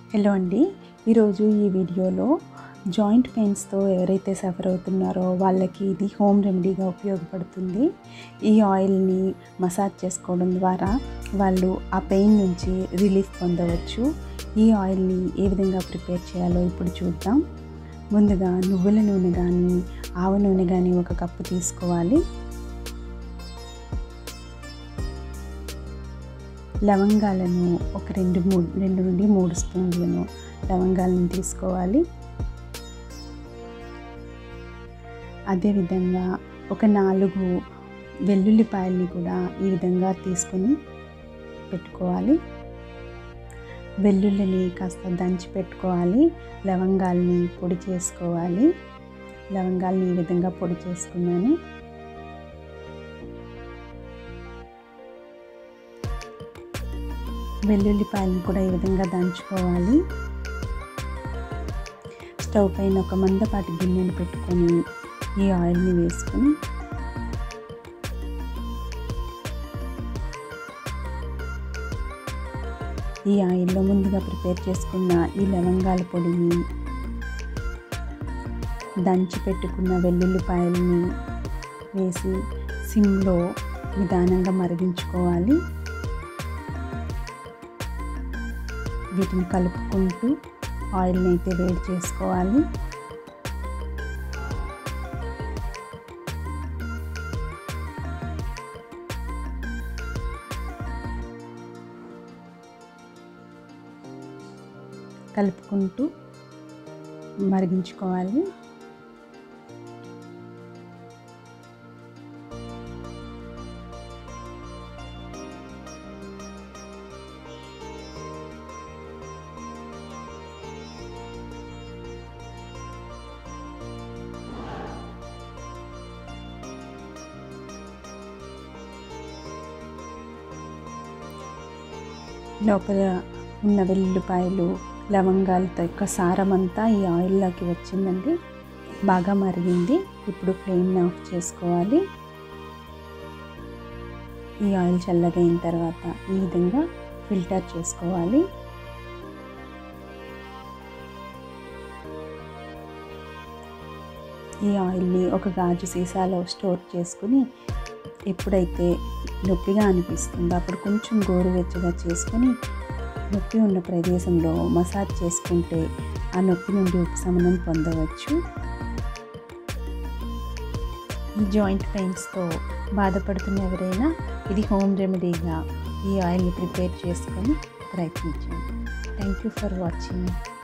hello అండి ఈరోజు ఈ వీడియోలో జాయింట్ పెయిన్స్తో ఎవరైతే సఫర్ అవుతున్నారో వాళ్ళకి ఇది హోమ్ రెమెడీగా ఉపయోగపడుతుంది ఈ ఆయిల్ని మసాజ్ చేసుకోవడం ద్వారా వాళ్ళు ఆ పెయిన్ నుంచి రిలీఫ్ పొందవచ్చు ఈ ఆయిల్ని ఏ విధంగా ప్రిపేర్ చేయాలో ఇప్పుడు చూద్దాం ముందుగా నువ్వుల నూనె కానీ ఆవ నూనె కానీ ఒక కప్పు తీసుకోవాలి లవంగాలను ఒక రెండు మూడు రెండు నుండి మూడు స్పూన్లను లవంగాలను తీసుకోవాలి అదేవిధంగా ఒక నాలుగు వెల్లుల్లిపాయల్ని కూడా ఈ విధంగా తీసుకొని పెట్టుకోవాలి వెల్లుల్లిని కాస్త దంచి పెట్టుకోవాలి లవంగాల్ని పొడి చేసుకోవాలి లవంగాల్ని ఈ విధంగా పొడి చేసుకున్నాను వెల్లుల్లిపాయలను కూడా ఈ విధంగా దంచుకోవాలి స్టవ్ పైన ఒక మందపాటి గిన్నెను పెట్టుకొని ఈ ఆయిల్ని వేసుకొని ఈ ఆయిల్లో ముందుగా ప్రిపేర్ చేసుకున్న ఈ లవంగాల పొడిని దంచి పెట్టుకున్న వెల్లుల్లిపాయలని వేసి సిమ్లో నిదానంగా మరిగించుకోవాలి వీటిని కలుపుకుంటూ ఆయిల్ని అయితే వేడి చేసుకోవాలి కలుపుకుంటూ మరిగించుకోవాలి లోపల ఉన్న వెల్లుల్లిపాయలు లవంగాలతో యొక్క సారం అంతా ఈ ఆయిల్లోకి వచ్చిందండి బాగా మరిగింది ఇప్పుడు ఫ్లేమ్ని ఆఫ్ చేసుకోవాలి ఈ ఆయిల్ చల్లగైన తర్వాత ఈ విధంగా ఫిల్టర్ చేసుకోవాలి ఈ ఆయిల్ని ఒక గాజు సీసాలో స్టోర్ చేసుకుని ఎప్పుడైతే నొప్పిగా అనిపిస్తుందో అప్పుడు కొంచెం గోరువెచ్చగా చేసుకొని నొప్పి ఉన్న ప్రదేశంలో మసాజ్ చేసుకుంటే ఆ నొప్పి నుండి ఉపశమనం పొందవచ్చు ఈ జాయింట్ పెయిన్స్తో బాధపడుతున్న ఎవరైనా ఇది హోమ్ రెమెడీగా ఈ ఆయిల్ని ప్రిపేర్ చేసుకొని ప్రయత్నించండి థ్యాంక్ యూ ఫర్ వాచింగ్